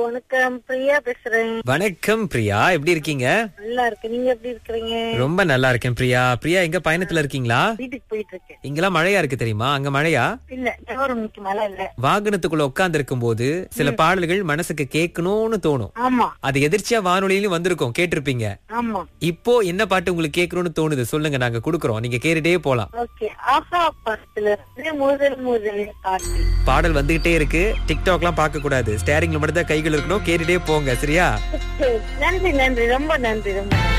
வணக்கம் பிரியா பேசுறேன் வணக்கம் பிரியா எப்படி இருக்கீங்க நல்லா இருக்கு நீங்க எப்படி இருக்கிறீங்க ரொம்ப நல்லா இருக்கேன் பிரியா பிரியா எங்க பயணத்துல இருக்கீங்களா வீட்டுக்கு போயிட்டு இருக்கேன் இங்கெல்லாம் மழையா இருக்கு தெரியுமா அங்க மழையா இல்ல ஒரு மணிக்கு மேல இல்ல வாகனத்துக்குள்ள உட்கார்ந்து இருக்கும் போது சில பாடல்கள் மனசுக்கு கேட்கணும்னு தோணும் ஆமா அது எதிர்ச்சியா வானொலியிலும் வந்திருக்கும் கேட்டிருப்பீங்க ஆமா இப்போ என்ன பாட்டு உங்களுக்கு கேட்கணும்னு தோணுது சொல்லுங்க நாங்க குடுக்குறோம் நீங்க கேட்டுட்டே போலாம் ஓகே ஆஹா படத்துல இருந்து முதல் முதல் காட்டி பாடல் வந்துகிட்டே இருக்கு டிக்டாக்லாம் பார்க்க கூடாது ஸ்டேரிங்ல மட்டும் தான் கைகள் இருக்கணும் கேட்டுட்டே போங்க சரியா நன்றி நன்றி ரொம்ப நன்றி ரொம்ப நன்றி